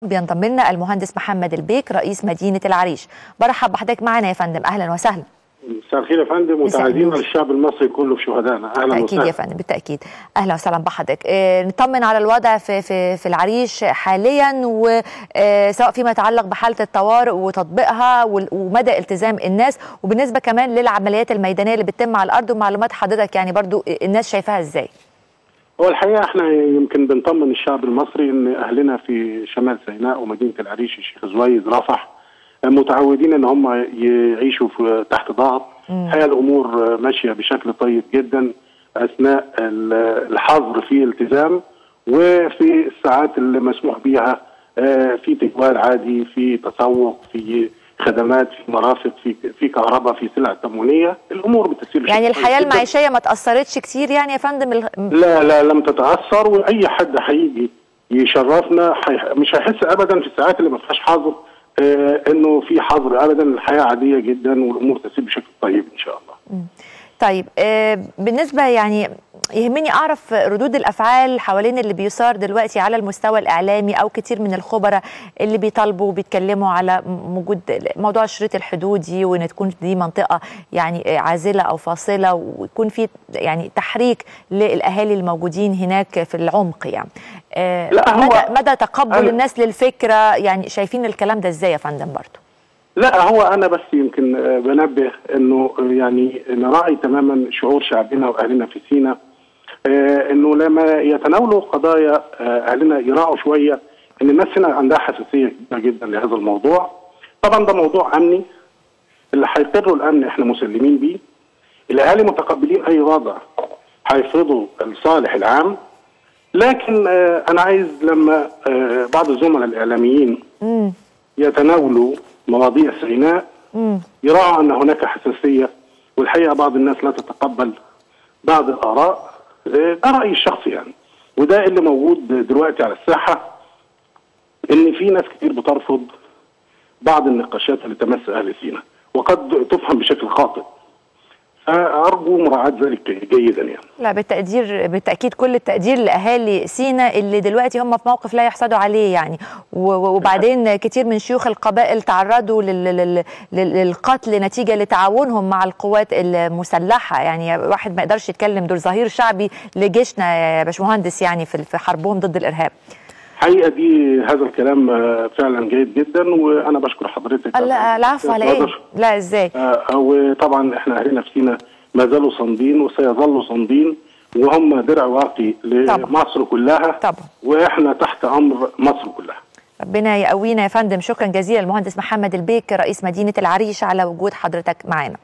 بينضم لنا المهندس محمد البيك رئيس مدينة العريش برحب بحضرتك معنا يا فندم أهلا وسهلا مساء الخير يا فندم وتعزينا للشعب المصري كله في شهدائنا اهلا بالتأكيد وسهلا يا فندم بالتأكيد أهلا وسهلا بحضرتك إيه نطمن على الوضع في في في العريش حاليا وسواء فيما يتعلق بحالة الطوارئ وتطبيقها وال- ومدى التزام الناس وبالنسبة كمان للعمليات الميدانية اللي بتتم على الأرض ومعلومات حضرتك يعني برضو الناس شايفاها إزاي؟ هو الحقيقه احنا يمكن بنطمن الشعب المصري ان اهلنا في شمال سيناء ومدينه العريش الشيخ زويد رفح متعودين ان هم يعيشوا في تحت ضغط الحقيقه الامور ماشيه بشكل طيب جدا اثناء ال- الحظر في التزام وفي الساعات اللي مسموح بيها آه، في تجوال عادي في تسوق في خدمات في مرافق في في كهرباء في سلع تموينيه الامور بتسير بشكل يعني كويس الحياة جداً. المعيشية ما تأثرتش كتير يعني يا فندم ال- لا لا لم تتاثر واي حد هيجي يشرفنا حي... مش هيحس ابدا في الساعات اللي ما فيهاش حظر آه انه في حظر ابدا الحياه عاديه جدا والامور تسير بشكل طيب ان شاء الله. طيب آه، بالنسبة يعني يهمني أعرف ردود الأفعال حوالين اللي بيثار دلوقتي على المستوى الإعلامي أو كتير من الخبراء اللي بيطالبوا وبيتكلموا على م- وجود موضوع الشريط الحدودي وإن تكون دي منطقة يعني آه، عازلة أو فاصلة ويكون في يعني تحريك للأهالي الموجودين هناك في العمق يعني آه، لا، هو مدى, مدى تقبل أنا- الناس للفكرة يعني شايفين الكلام ده إزاي يا فندم برضو لا هو انا بس يمكن آه، بنبه انه آه، يعني نراعي تماما شعور شعبنا واهلنا في سينا آه، انه لما يتناولوا قضايا آه، اهلنا يراعوا شويه ان الناس هنا عندها حساسيه كبيره جدا لهذا الموضوع طبعا ده موضوع امني اللي هيقروا الامن احنا مسلمين بيه الاهالي متقبلين اي وضع هيفرضوا الصالح العام لكن آه، انا عايز لما آه، بعض الزملاء الاعلاميين مم. يتناولوا مواضيع سيناء مم. يراعوا ان هناك حساسيه والحقيقه بعض الناس لا تتقبل بعض الاراء آه، ده رايي الشخصي يعني وده اللي موجود دلوقتي على الساحه ان في ناس كتير بترفض بعض النقاشات اللي تمس اهل سيناء وقد تفهم بشكل خاطئ فارجو مراعاه ذلك جيدا يعني لا بالتقدير بالتاكيد كل التقدير لاهالي سينا اللي دلوقتي هم في موقف لا يحسدوا عليه يعني و- و- وبعدين كتير من شيوخ القبائل تعرضوا لل- لل- لل- للقتل نتيجه لتعاونهم مع القوات المسلحه يعني واحد ما يقدرش يتكلم دول ظهير شعبي لجيشنا يا باشمهندس يعني في في حربهم ضد الارهاب حقيقه دي هذا الكلام آه، فعلا جيد جدا وانا بشكر حضرتك لا العفو على ايه لا ازاي آه، وطبعا احنا اهلنا في سينا ما زالوا صامدين وسيظلوا صامدين وهم درع واقي طبعا. لمصر كلها طبعا. واحنا تحت امر مصر كلها ربنا يقوينا يا فندم شكرا جزيلا المهندس محمد البيك رئيس مدينه العريش على وجود حضرتك معنا